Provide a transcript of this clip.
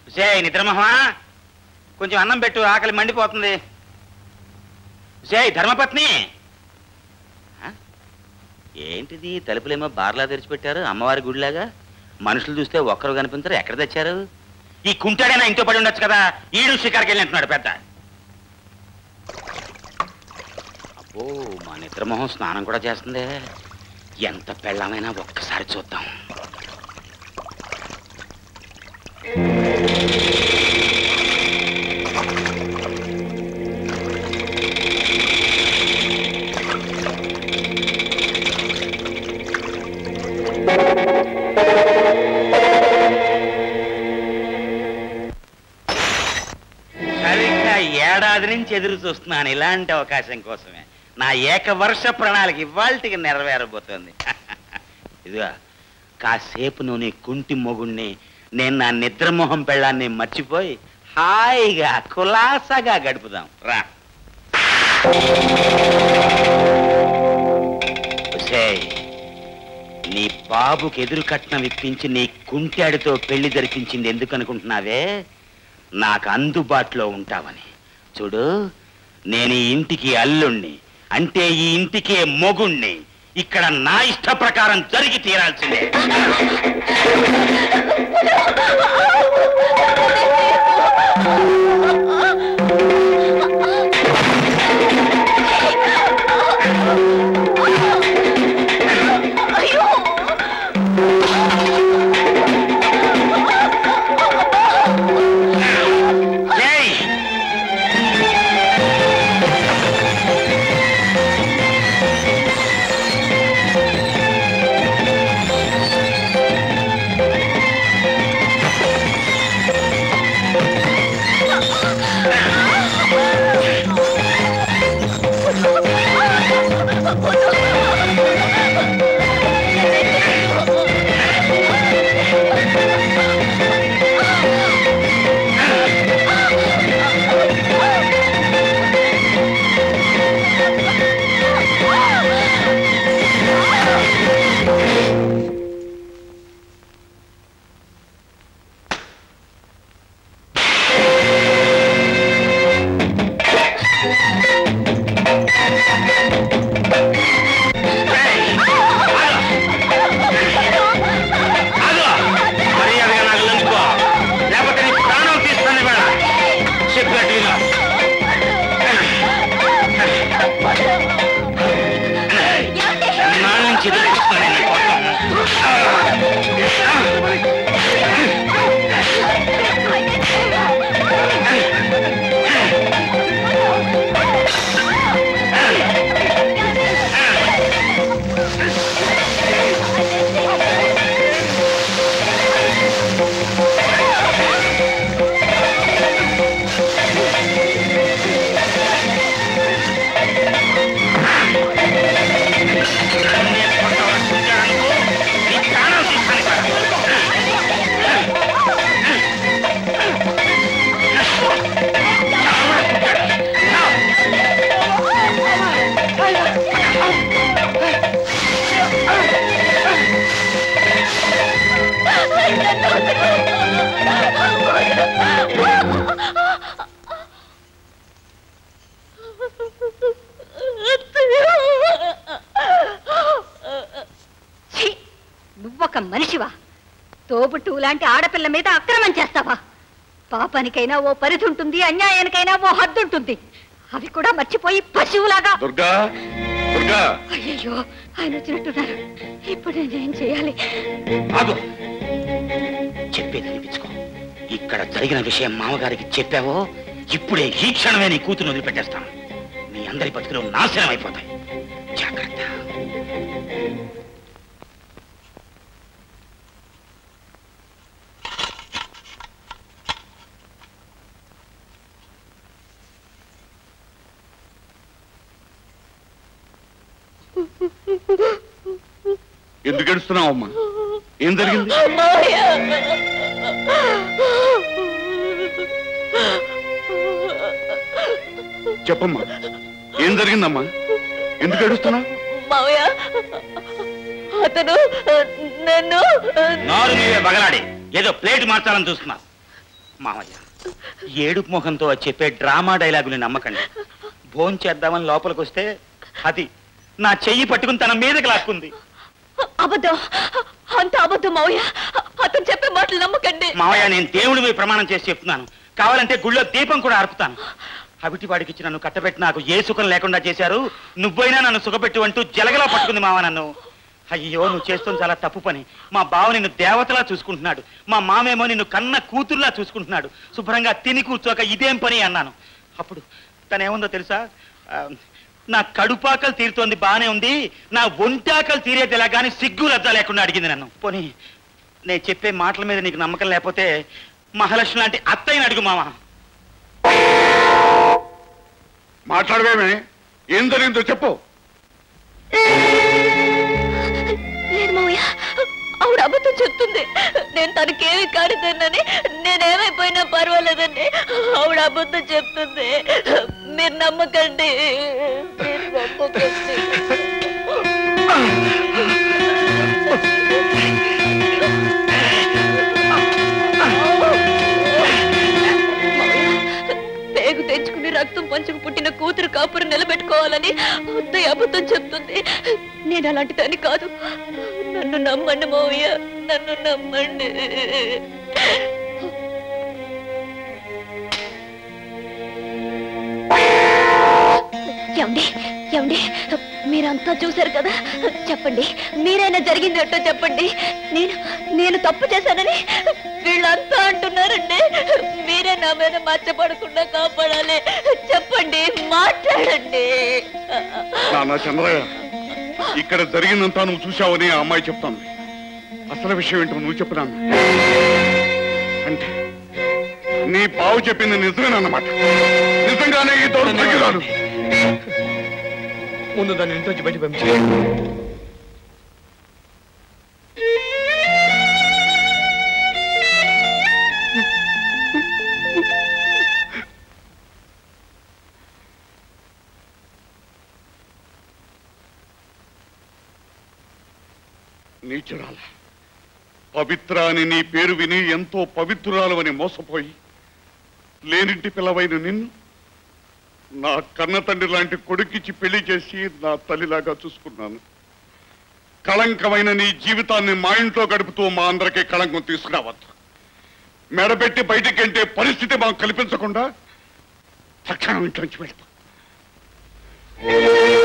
సే నిద్రమోహమా కొంచెం అన్నం పెట్టు ఆకలి మండిపోతుంది సే ధర్మపత్ని ఆ? ఏంటిది తలుపులేమో బార్లా తెరిచిపెట్టారు అమ్మవారి గుడిలాగా మనుషులు చూస్తే ఒక్కరు కనిపించరు ఎక్కడ తెచ్చారు ఈ కుంటాడైనా ఇంట్లో పడి ఉండొచ్చు కదా ఈడు షికార్కి వెళ్ళినట్టున్నాడు పెద్ద అబ్బో మా నిద్రమోహం స్నానం కూడా చేస్తుందే ఎంత పెళ్ళమైనా ఒక్కసారి చూద్దాం సరిగ్గా ఏడాది నుంచి ఎదురు చూస్తున్నాను ఇలాంటి అవకాశం కోసమే నా ఏకవర్ష ప్రణాళిక ఇవాళకి నెరవేరబోతోంది ఇదిగా కాసేపు నువ్వు నీ కుంటి మొగుణ్ణి నేను నా నిద్రమోహం పెళ్ళాన్ని మర్చిపోయి హాయిగా కులాసాగా గడుపుదాం రా ఒసేయ్, నీ బాబుకి ఎదురు కట్నం ఇప్పించి నీ కుంటాడితో పెళ్లి జరిపించింది ఎందుకు అనుకుంటున్నావే నాకు అందుబాటులో ఉంటావని చూడు నేను ఈ ఇంటికి అల్లుణ్ణి అంటే ఈ ఇంటికి మొగుణ్ణి ఇక్కడ నా ఇష్ట ప్రకారం జరిగి తీరాల్సిందే జై ఆగు! మర్యాదగా నాకు లొంగిపో. లేకపోతే నీ ప్రాణం తీస్తాను ఇవాళ. చెప్పినట్టు విను. ఎన్నాళ్ళ నుంచి ఎదురు చూస్తున్నాను నీ కోసం. నీ ప్రాణం తీస్తాను ఇవాళ. ఛీ! నువ్వొక మనిషివా తోబుట్టు లాంటి ఆడపిల్ల మీద అక్రమం చేస్తావా పాపానికైనా ఓ పరిధి ఉంటుంది అన్యాయానికైనా ఓ హద్దు ఉంటుంది అవి కూడా మర్చిపోయి పశువులాగా దుర్గా దుర్గా అయ్యయ్యో ఆయన వచ్చినట్టున్నారు ఇప్పుడు నేనేం చేయాలి ఆగు చెప్పేది వినిపించుకో ఇక్కడ జరిగిన విషయం మామగారికి చెప్పావో ఇప్పుడే ఈ క్షణమే నీ కూతురు వదిలిపెట్టేస్తాను మీ అందరి బతుకులు నాశనం అయిపోతాయి జాగ్రత్త ఎందుకు ఏడుస్తున్నావు అమ్మా ఏం జరిగింది చెప్పమ్మా ఏం జరిగిందమ్మా ఎందుకు ఏడుస్తున్నావు మావయ్య అతను నన్ను నారు నీవే బగలాడి ఏదో ప్లేట్ మార్చాలని చూస్తున్నా మామయ్య ఏడుపు ముఖంతో చెప్పే డ్రామా డైలాగుని నమ్మకండి భోన్ చేద్దామని లోపలికి వస్తే అది నా చెయ్యి పట్టుకుని తన మీదకి లాక్కుంది అబద్ధం అంత అబద్ధం మావయ్య అతను చెప్పే మాటలు నమ్మకండి మావయ్య నేను దేవుడి మీద ప్రమాణం చేసి చెప్తున్నాను కావాలంటే గుళ్ళో దీపం కూడా ఆర్పుతాను అవిటి వాడికి ఇచ్చి నన్ను కట్టబెట్టి నాకు ఏ సుఖం లేకుండా చేశారు నువ్వైనా నన్ను సుఖపెట్టు అంటూ జలగలా పట్టుకుంది మావ నన్ను అయ్యో నువ్వు చేస్తుంది చాలా తప్పు పని మా బావ నిన్ను దేవతలా చూసుకుంటున్నాడు మా మామేమో నిన్ను కన్న కూతుర్లా చూసుకుంటున్నాడు శుభ్రంగా తిని కూర్చోక ఇదేం పని అన్నాను అప్పుడు తనేముందో తెలుసా ఆ, నా కడుపాకలు తీరుతోంది బానే ఉంది నా ఒంటాకలు తీరేది ఎలా కానీ సిగ్గు లజ్జ లేకుండా అడిగింది నన్ను పోనీ నేను చెప్పే మాటల మీద నీకు నమ్మకం లేకపోతే మహాలక్ష్మి లాంటి అత్తయ్యని అడుగు మామ మాట్లాడవేమే ఏం జరిగిందో చెప్పు లేదు మావయ్య ఆవిడ అబద్ధం చెప్తుంది నేను తనకేమి కానిదన్నని నేనేమైపోయినా పర్వాలేదండి ఆవిడ అబద్ధం చెప్తుంది మీరు నమ్మకండి మీరు నమ్మకండి పేగు తెచ్చుకుని రక్తం పంచుకు పుట్టిన కూతురు కాపురం నిలబెట్టుకోవాలని అత్తయ్య అబద్ధం చెప్తుంది నేను అలాంటి దాన్ని కాదు నన్ను నమ్మండి మావయ్య నన్ను నమ్మండి ఏమండి ఏమండి మీరంతా చూశారు కదా చెప్పండి మీరైనా జరిగింది ఏంటో చెప్పండి నేను నేను తప్పు చేశానని వీళ్ళంతా అంటున్నారండి మీరే నా మీద మచ్చపడకుండా కాపాడాలి చెప్పండి మాట్లాడండి నాన్న చంద్రయ్య ఇక్కడ జరిగిందంతా నువ్వు చూశావని ఆ అమ్మాయి చెప్తాను అసలు విషయం ఏంటో నువ్వు చెప్పినాను అంటే నీ బావు చెప్పింది నిజమేనన్నమాట నిజంగానే ఈ దౌర్భాగ్యురాలు ముందు దాన్ని ఇంట్లోంచి బయట పంపించి నీచురాల పవిత్ర అని నీ పేరు విని ఎంతో పవిత్రురాలవని మోసపోయి లేనింటి పిల్లవైన నిన్ను నా కన్న తండ్రి లాంటి కొడుకిచ్చి పెళ్లి చేసి నా తల్లిలాగా చూసుకున్నాను కళంకమైన నీ జీవితాన్ని మా ఇంట్లో గడుపుతూ మా అందరికీ కళంకం తీసుకురావద్దు మెడబెట్టి బయటికంటే పరిస్థితి మాకు కల్పించకుండా తక్షణం ఇంట్లోంచి వెళ్ళిపో